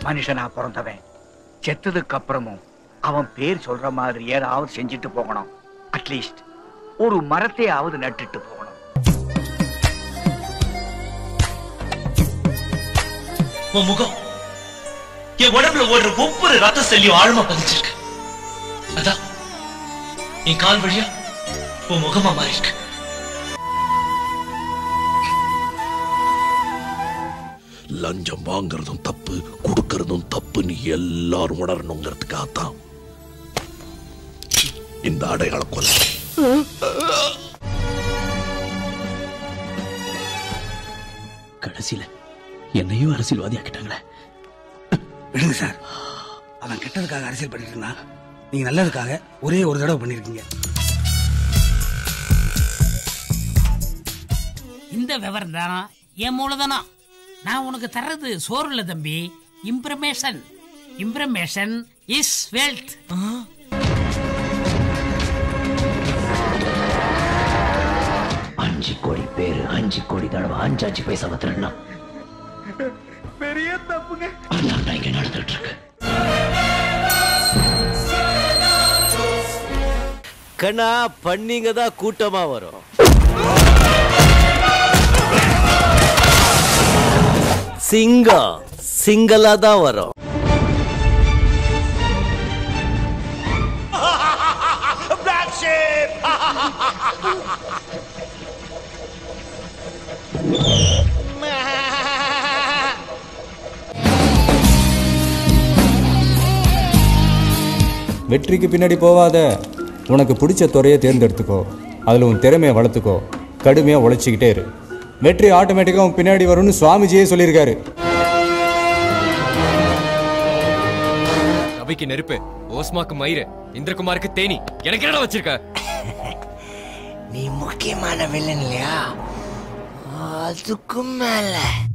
மனுஷனா பிறந்தவன் செத்ததுக்கு அப்புறமும் அவன் பேர் சொல்ற மாதிரி ஏதாவது செஞ்சுட்டு போகணும் அட்லீஸ்ட் ஒரு மரத்தையாவது நட்டுட்டு போகணும் உன் முகம் என் உடம்புல ஓடுற ஒவ்வொரு ரத்த செல்லியும் ஆழமா பதிச்சிருக்கு அதான் என் கால் வழியா உன் முகமா மாறி இருக்கு லஞ்சம் வாங்குறதும் தப்பு கொடுக்கறதும் தப்புன்னு எல்லாரும் உணரணுங்கிறதுக்காகத்தான் இந்த அடையாள கொலை கடைசியில என்னையும் அரசியல்வாதி ஆக்கிட்டாங்களே விடுங்க சார் அவன் கெட்டதுக்காக அரசியல் பண்ணிட்டு இருந்தான் நீங்க நல்லதுக்காக ஒரே ஒரு தடவை பண்ணிருக்கீங்க இந்த விவரம் தானா என் மூலதனம் நான் உனக்கு தர்றது சோறு இல்ல தம்பி இம்ப்ரமேஷன் இம்ப்ரமேஷன் இஸ் வெல்த் அஞ்சு கோடி பேரு அஞ்சு கோடி தடவை அஞ்சாச்சு பைசா திருடனா பெரிய தப்புங்க அதான் இங்க நடந்துட்டு இருக்கு கண்ணா பண்ணிங்க தான் கூட்டமா வரும் சிங்கம் சிங்களா தான் வரும் வெற்றிக்கு பின்னாடி போவாத உனக்கு பிடிச்ச துறையை தேர்ந்தெடுத்துக்கோ அதில் உன் திறமையை வளர்த்துக்கோ கடுமையாக உழைச்சிக்கிட்டே இரு வெற்றி ஆட்டோமேட்டிக்காக உன் பின்னாடி வரும்னு சுவாமிஜியே சொல்லியிருக்காரு ரவிக்கு நெருப்பு ஓஸ்மாக்கு மயிறு இந்திரகுமாருக்கு தேனி எனக்கு என்னடா வச்சிருக்க நீ முக்கியமான வில்லன் இல்லையா அதுக்கும் மேல